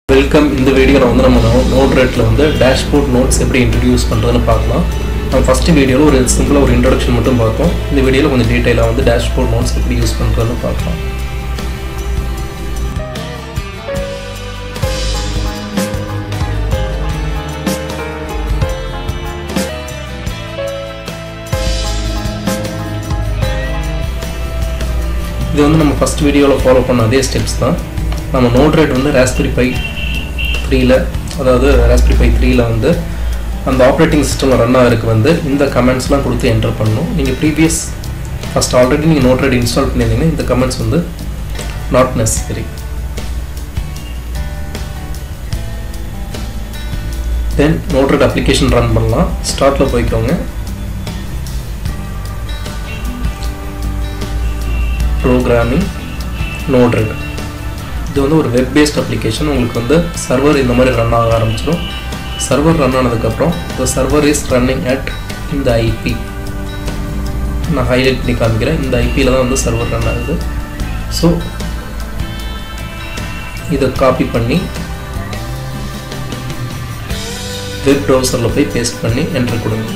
welcome இந்த வீடியோவில் வந்து நம்ம நோட் ரேட்டில் வந்து டேஷ்போர்ட் நோட்ஸ் எப்படி இன்ட்ரடியூஸ் பண்ணுறதுன்னு பார்க்கலாம் நம்ம ஃபஸ்ட்டு வீடியோவில் ஒரு சிம்பிளாக ஒரு இன்ட்ரடக்ஷன் மட்டும் பார்த்தோம் இந்த வீடியோவில் கொஞ்சம் டீட்டெயிலாக வந்து டேஷ்போர்ட் நோட்ஸ் எப்படி யூஸ் பண்ணுறதுன்னு பார்க்கலாம் இது வந்து நம்ம ஃபஸ்ட் வீடியோவில் ஃபாலோ பண்ண அதே ஸ்டெப்ஸ் தான் நம்ம நோட் ரேட் வந்து ராஸ்பெரி பை த்ரீல அதாவது ராஸ்பெரி பை த்ரீல வந்து அந்த ஆப்ரேட்டிங் சிஸ்டம் ரன் ஆகிறதுக்கு வந்து இந்த கமெண்ட்ஸ்லாம் கொடுத்து என்டர் பண்ணணும் நீங்கள் ப்ரீவியஸ் ஃபஸ்ட் ஆல்ரெடி நீங்கள் நோட் ரேட் இன்ஸ்டால் பண்ணியிருந்தீங்கன்னா இந்த கமெண்ட்ஸ் வந்து not necessary then node red application run பண்ணலாம் ஸ்டார்ட்டில் போய்க்கோங்க ப்ரோக்ராமிங் நோட்ரெட் இது வந்து ஒரு வெப் பேஸ்ட் அப்ளிகேஷன் உங்களுக்கு வந்து சர்வர் இந்த மாதிரி ரன் ஆக ஆரம்பிச்சிடும் சர்வர் ரன் ஆனதுக்கப்புறம் இந்த சர்வர் இஸ் ரன்னிங் அட் இந்த ஐபி நான் ஹைலைட் பண்ணி காமிக்கிறேன் இந்த ஐபியில் தான் வந்து சர்வர் ரன் ஆகுது ஸோ இதை காப்பி பண்ணி வெப் ப்ரௌசரில் போய் பேஸ்ட் பண்ணி என்ட்ரு கொடுங்க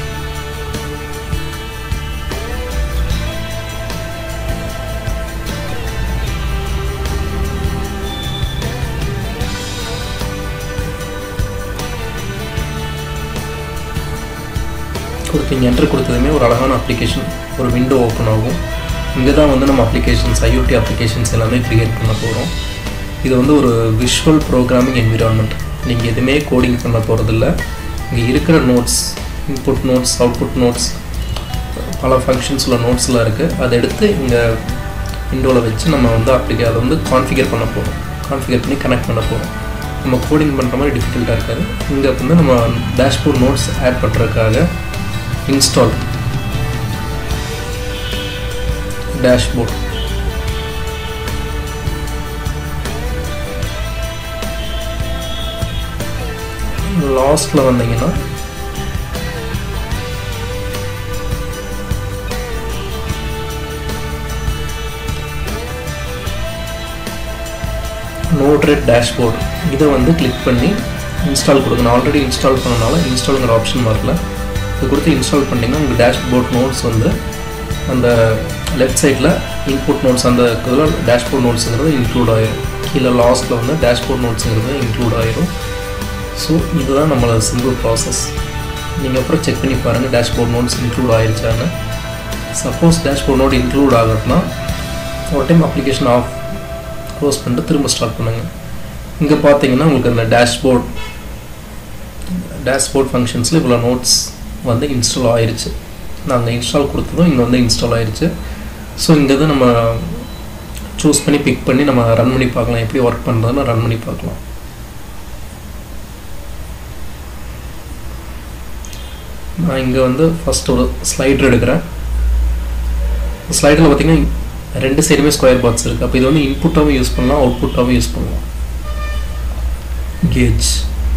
கொடுத்தீங்க என்ட்ரு கொடுத்ததுமே ஒரு அழகான அப்ளிகேஷன் ஒரு விண்டோ ஓப்பன் ஆகும் இங்கே தான் வந்து நம்ம அப்ளிகேஷன்ஸ் ஐஓடி அப்ளிகேஷன்ஸ் எல்லாமே க்ரியேட் பண்ண போகிறோம் இது வந்து ஒரு விஷுவல் ப்ரோக்ராமிங் என்விரான்மெண்ட் நீங்கள் எதுவுமே கோடிங் பண்ண போகிறதில்ல இங்கே இருக்கிற nodes input nodes output nodes பல ஃபங்க்ஷன்ஸில் நோட்ஸ்லாம் இருக்குது அதை எடுத்து இங்கே விண்டோவில் வச்சு நம்ம வந்து அப்ளிகே அதை வந்து கான்ஃபிகர் பண்ண போகிறோம் கான்ஃபிகர் பண்ணி கனெக்ட் பண்ண போகிறோம் நம்ம கோடிங் பண்ணுற மாதிரி டிஃபிகல்ட்டாக இருக்காது இங்கே வந்து நம்ம டேஷ்போர்ட் நோட்ஸ் ஆட் பண்ணுறதுக்காக install dashboard லாஸ்ட்ல வந்தீங்கன்னா நோட்ரெட் டேஷ்போர்ட் இதை வந்து கிளிக் பண்ணி இன்ஸ்டால் கொடுக்கணும் ஆல்ரெடி இன்ஸ்டால் பண்ணனால இன்ஸ்டாலுங்கிற ஆப்ஷன் வரல இது கொடுத்து இன்ஸ்டால் பண்ணிங்கன்னா உங்கள் டேஷ்போர்ட் நோட்ஸ் வந்து அந்த லெஃப்ட் சைடில் இன்புட் நோட்ஸ் அந்த இதில் டேஷ்போர்ட் நோட்ஸுங்கிறது இன்க்ளூட் ஆயிரும் கீழே லாஸ்ட்டில் வந்து டேஷ்போர்ட் நோட்ஸுங்கிறது இன்க்ளூட் ஆயிரும் ஸோ இதுதான் நம்மளோட சிம்பிள் ப்ராசஸ் நீங்கள் அப்புறம் செக் பண்ணி பாருங்கள் டேஷ்போர்ட் நோட்ஸ் இன்க்ளூட் ஆயிருச்சான்னு சப்போஸ் டேஷ்போர்ட் நோட் இன்க்ளூட் ஆகட்டும்னா ஒரு டைம் அப்ளிகேஷன் ஆஃப் க்ளோஸ் பண்ணிட்டு திரும்ப ஸ்டார்ட் பண்ணுங்கள் இங்கே பார்த்தீங்கன்னா உங்களுக்கு அந்த டேஷ்போர்ட் டேஷ்போர்ட் ஃபங்க்ஷன்ஸில் இவ்வளோ நோட்ஸ் வந்து இன்ஸ்டால் ஆயிடுச்சு நாங்கள் இன்ஸ்டால் கொடுத்ததும் இங்கே வந்து இன்ஸ்டால் ஆயிடுச்சு ஸோ இங்கே தான் நம்ம சூஸ் பண்ணி பிக் பண்ணி நம்ம ரன் பண்ணி பார்க்கலாம் எப்படி ஒர்க் பண்ணுறதுன்னு ரன் பண்ணி பார்க்கலாம் நான் இங்கே வந்து ஃபஸ்ட் ஒரு ஸ்லைடர் எடுக்கிறேன் ஸ்லைடரில் பார்த்தீங்கன்னா ரெண்டு சைடுமே ஸ்கொயர் பாக்ஸ் இருக்குது அப்போ இது வந்து இன்புட்டாகவும் யூஸ் பண்ணலாம் அவுட்புட்டாகவும் யூஸ் பண்ணலாம் கேஜ்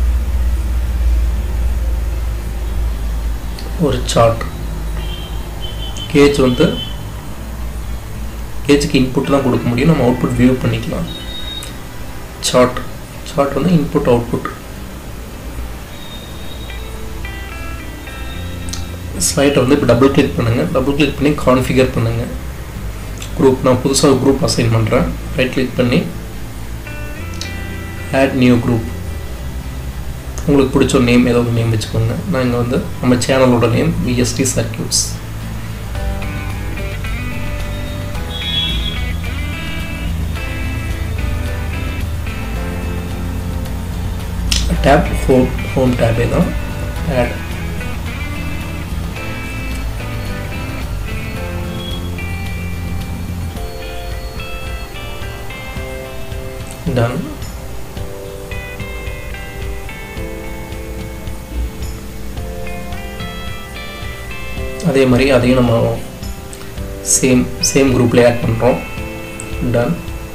ஒரு சார்ட் கேஜ் வந்து கேஜுக்கு இன்புட் தான் கொடுக்க முடியும் நம்ம அவுட்புட் வியூ பண்ணிக்கலாம் சார்ட் சார்ட் வந்து இன்புட் அவுட்புட் ஸ்லைட்டை வந்து இப்போ டபுள் கிளிக் பண்ணுங்கள் டபுள் கிளிக் பண்ணி கான்ஃபிகர் பண்ணுங்கள் குரூப் நான் புதுசாக ஒரு குரூப் அசைன் பண்ணுறேன் ரைட் கிளிக் பண்ணி ஆட் நியூ குரூப் உங்களுக்கு பிடிச்ச ஒரு நேம் ஏதோ ஒரு நேம் வச்சுக்கோங்க நான் இங்கே வந்து நம்ம சேனலோட name VST circuits tab home home டேபே தான் ஆட் டன் அதே மாதிரி அதையும் நம்ம சேம் சேம் குரூப்லேயே ஆட் பண்ணுறோம் டன்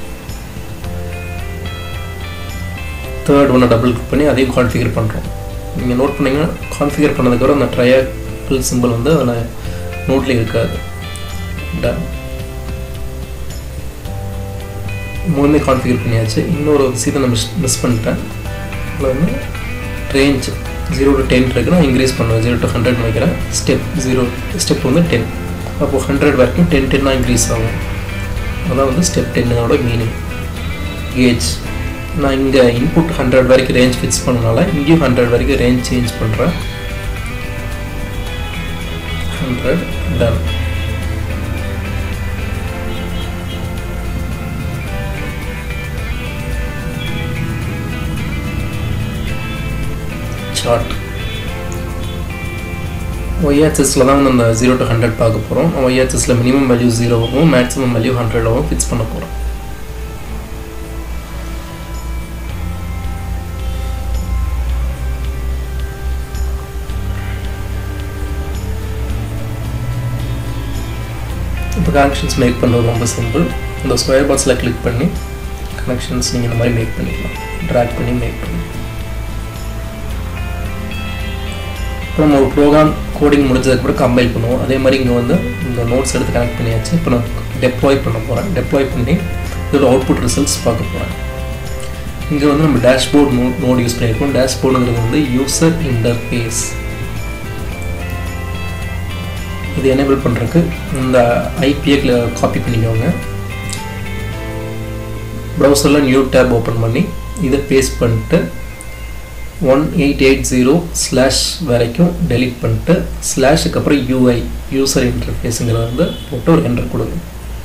தேர்ட் ஒன்று டபுள் கிளிக் பண்ணி அதையும் கான்ஃபிகர் பண்ணுறோம் நீங்கள் நோட் பண்ணிங்கன்னா கான்ஃபிகர் பண்ணதுக்கப்புறம் அந்த ட்ரையாக்கிள் சிம்பிள் வந்து அதில் நோட்லேயே இருக்காது டன் மூணுமே கான்ஃபிகர் பண்ணியாச்சு இன்னொரு விஷயத்தை நான் மிஸ் மிஸ் பண்ணிட்டேன் அதில் வந்து ரேஞ்ச் ஜீரோ டு டென் இருக்குது நான் இன்க்ரீஸ் பண்ணுவேன் ஜீரோ டு ஹண்ட்ரட் வைக்கிறேன் ஸ்டெப் ஜீரோ ஸ்டெப் வந்து டென் அப்போது ஹண்ட்ரட் வரைக்கும் டென் டென்னாக இன்க்ரீஸ் ஆகும் அதான் வந்து ஸ்டெப் டென்னோட மீனிங் கேஜ் நான் இங்கே இன்புட் ஹண்ட்ரட் வரைக்கும் ரேஞ்ச் ஃபிக்ஸ் பண்ணனால இங்கேயும் ஹண்ட்ரட் வரைக்கும் ரேஞ்ச் சேஞ்ச் பண்ணுறேன் ஹண்ட்ரட் டன் சார்ட் ஒய்ஆர்எஸில் தான் வந்து அந்த ஜீரோ டு ஹண்ட்ரட் பார்க்க போகிறோம் ஒய்ஆர்எஸில் மினிமம் வேல்யூ ஜீரோவாகவும் மேக்ஸிமம் வேல்யூ ஹண்ட்ரடாகவும் ஃபிக்ஸ் பண்ண போகிறோம் இப்போ கனெக்ஷன்ஸ் மேக் பண்ணுறது ரொம்ப சிம்பிள் இந்த ஸ்கொயர் பாக்ஸில் கிளிக் பண்ணி கனெக்ஷன்ஸ் நீங்கள் இந்த மாதிரி மேக் பண்ணிக்கலாம் ட்ராக் பண்ணி மேக் பண்ணி இப்போ நம்ம ஒரு ப்ரோக்ராம் கோடிங் முடிஞ்சதுக்கப்புறம் கம்பைல் பண்ணுவோம் அதே மாதிரி இங்கே வந்து இந்த நோட்ஸ் எடுத்து கனெக்ட் பண்ணியாச்சு இப்போ நான் டெப்ளாய் பண்ண போகிறேன் டெப்ளாய் பண்ணி இதோட அவுட்புட் ரிசல்ட்ஸ் பார்க்க போகிறேன் இங்கே வந்து நம்ம டேஷ்போர்ட் நோ நோட் யூஸ் பண்ணியிருக்கோம் டேஷ்போர்டுங்கிறது வந்து யூசர் இன்டர்ஃபேஸ் இது எனேபிள் பண்ணுறதுக்கு இந்த ஐபிஏ காப்பி பண்ணிக்கோங்க ப்ரௌசரில் நியூ டேப் ஓப்பன் பண்ணி இதை பேஸ்ட் பண்ணிட்டு one eight eight zero slash வரைக்கும் டெலிட் பண்ணிட்டு ஸ்லாஷுக்கு அப்புறம் யூஐ யூசர் இன்டர்ஃபேஸுங்கிறத வந்து போட்டு ஒரு என்டர் கொடுங்க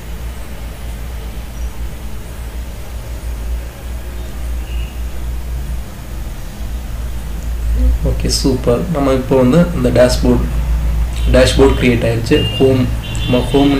ஓகே சூப்பர் நம்ம இப்போ வந்து இந்த டேஷ்போர்ட் டேஷ்போர்ட் க்ரியேட் ஆயிடுச்சு ஹோம் நம்ம ஹோம்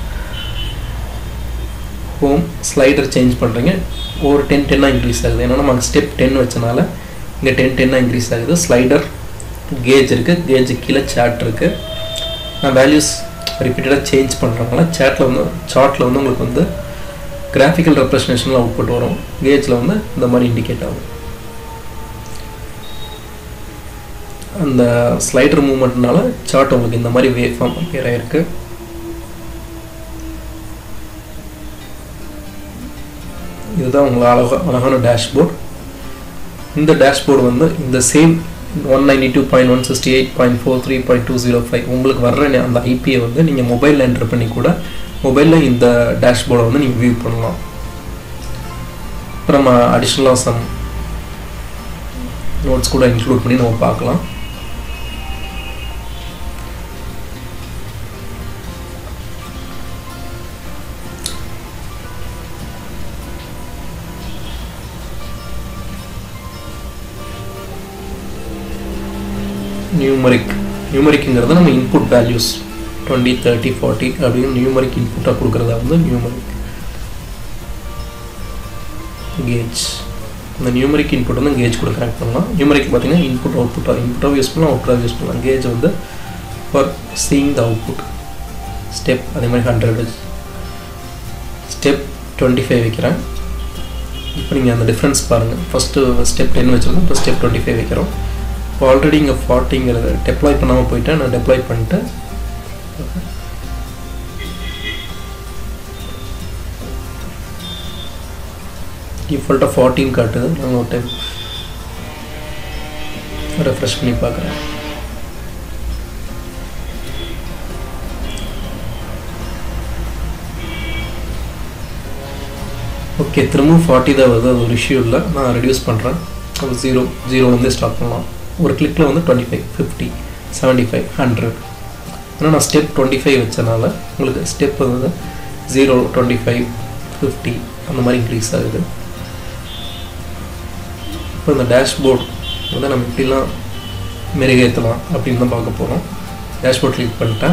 ஹோம் ஸ்லைடர் சேஞ்ச் பண்ணுறீங்க ஒரு டென் டென்னாக இன்க்ரீஸ் ஆகுது ஏன்னா நம்ம ஸ்டெப் டென் வச்சனால இங்கே டென் டென்னாக இன்க்ரீஸ் ஆகுது ஸ்லைடர் கேஜ் இருக்குது கேஜ் கீழே சேட் இருக்குது நான் வேல்யூஸ் ரிப்பீட்டடாக சேஞ்ச் பண்ணுறதுனால சேட்டில் வந்து சார்ட்டில் வந்து உங்களுக்கு வந்து கிராஃபிக்கல் ரெப்ரஸன்டேஷனில் அவுட்புட் வரும் கேஜில் வந்து இந்த மாதிரி இண்டிகேட் ஆகும் அந்த ஸ்லைடர் மூமெண்ட்னால சார்ட் உங்களுக்கு இந்த மாதிரி வேவ் ஃபார்ம் அப்பியர் ஆகிருக்கு இதுதான் உங்களை அழகா அழகான டேஷ்போர்ட் இந்த டேஷ்போர்டு வந்து இந்த same one ninety two point one sixty eight point four three point two zero five உங்களுக்கு வர்ற அந்த ஐபியை வந்து நீங்கள் மொபைலில் என்டர் பண்ணி கூட மொபைலில் இந்த டேஷ்போர்டை வந்து நீங்கள் வியூ பண்ணலாம் இப்போ நம்ம அடிஷ்னலாக சம் நோட்ஸ் கூட இன்க்ளூட் பண்ணி நம்ம பார்க்கலாம் நியூமரிக் நியூமரிக்குங்கிறது நம்ம input values twenty thirty forty அப்படின்னு நியூமரிக் இன்புட்டாக கொடுக்குறதா வந்து நியூமரிக் கேஜ் இந்த நியூமரிக் இன்புட் வந்து கேஜ் கூட கனெக்ட் பண்ணலாம் நியூமரிக் பார்த்தீங்கன்னா இன்புட் அவுட்புட்டாக இன்புட்டாக யூஸ் பண்ணலாம் அவுட்புட்டாக யூஸ் பண்ணலாம் கேஜ் வந்து for seeing the output step அதே மாதிரி ஹண்ட்ரட் ஸ்டெப் டுவெண்ட்டி ஃபைவ் வைக்கிறேன் இப்போ நீங்கள் அந்த டிஃப்ரென்ஸ் பாருங்கள் ஃபஸ்ட்டு ஸ்டெப் டென் வச்சுருக்கோம் இப்போ ஸ்டெப் டுவெண்ட்டி ஃபைவ் வைக்கிறோம் இப்போ ஆல்ரெடி இங்கே ஃபார்ட்டிங்கிறத டெப்ளாய் பண்ணாமல் போயிட்டேன் நான் டெப்ளாய் பண்ணிட்டு டிஃபால்ட்டாக ஃபார்ட்டின் காட்டுது நான் ஒரு டைம் ரெஃப்ரெஷ் பண்ணி பார்க்குறேன் ஓகே திரும்பவும் ஃபார்ட்டி தான் வருது அது ஒரு இஷ்யூ இல்லை நான் ரெடியூஸ் பண்ணுறேன் ஒரு ஜீரோ ஜீரோலேருந்தே ஸ்டார்ட் பண்ணலாம் ஒரு கிளிக்கில் வந்து twenty five fifty seventy five hundred ஆனால் நான் ஸ்டெப் டுவெண்ட்டி ஃபைவ் வச்சனால உங்களுக்கு ஸ்டெப் வந்து ஜீரோ டுவெண்ட்டி ஃபைவ் ஃபிஃப்டி அந்த மாதிரி இன்க்ரீஸ் ஆகுது இப்போ இந்த டேஷ்போர்ட் வந்து நம்ம எப்படிலாம் மெருகேற்றலாம் அப்படின்னு தான் பார்க்க போகிறோம் டேஷ்போர்ட் கிளிக் பண்ணிட்டேன்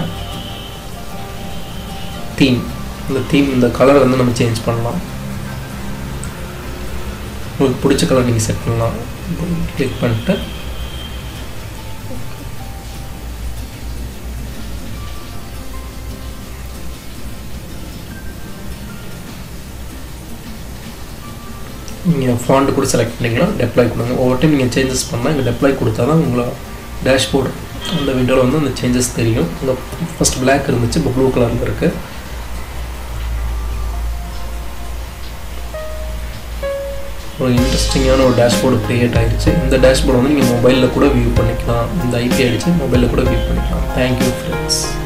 தீம் இந்த தீம் இந்த கலர் வந்து நம்ம சேஞ்ச் பண்ணலாம் உங்களுக்கு பிடிச்ச கலர் நீங்கள் செட் பண்ணலாம் கிளிக் பண்ணிட்டு நீங்கள் ஃபாண்ட் கூட செலக்ட் பண்ணிக்கலாம் டெப்ளாய் கொடுங்க ஒவ்வொரு டைம் நீங்கள் சேஞ்சஸ் பண்ணால் இங்கே டெப்ளாய் கொடுத்தா தான் உங்களை டேஷ்போர்டு அந்த விண்டோவில் வந்து அந்த சேஞ்சஸ் தெரியும் இந்த ஃபஸ்ட் பிளாக் இருந்துச்சு இப்போ ப்ளூ கலரில் இருக்குது ஒரு இன்ட்ரெஸ்டிங்கான ஒரு டேஷ்போர்டு க்ரியேட் ஆயிடுச்சு இந்த டேஷ்போர்டு வந்து நீங்கள் மொபைலில் கூட வியூ பண்ணிக்கலாம் இந்த ஐபி அடித்து மொபைலில் கூட வியூ பண்ணிக்கலாம் தேங்க்யூ ஃப்ரெண்ட்ஸ்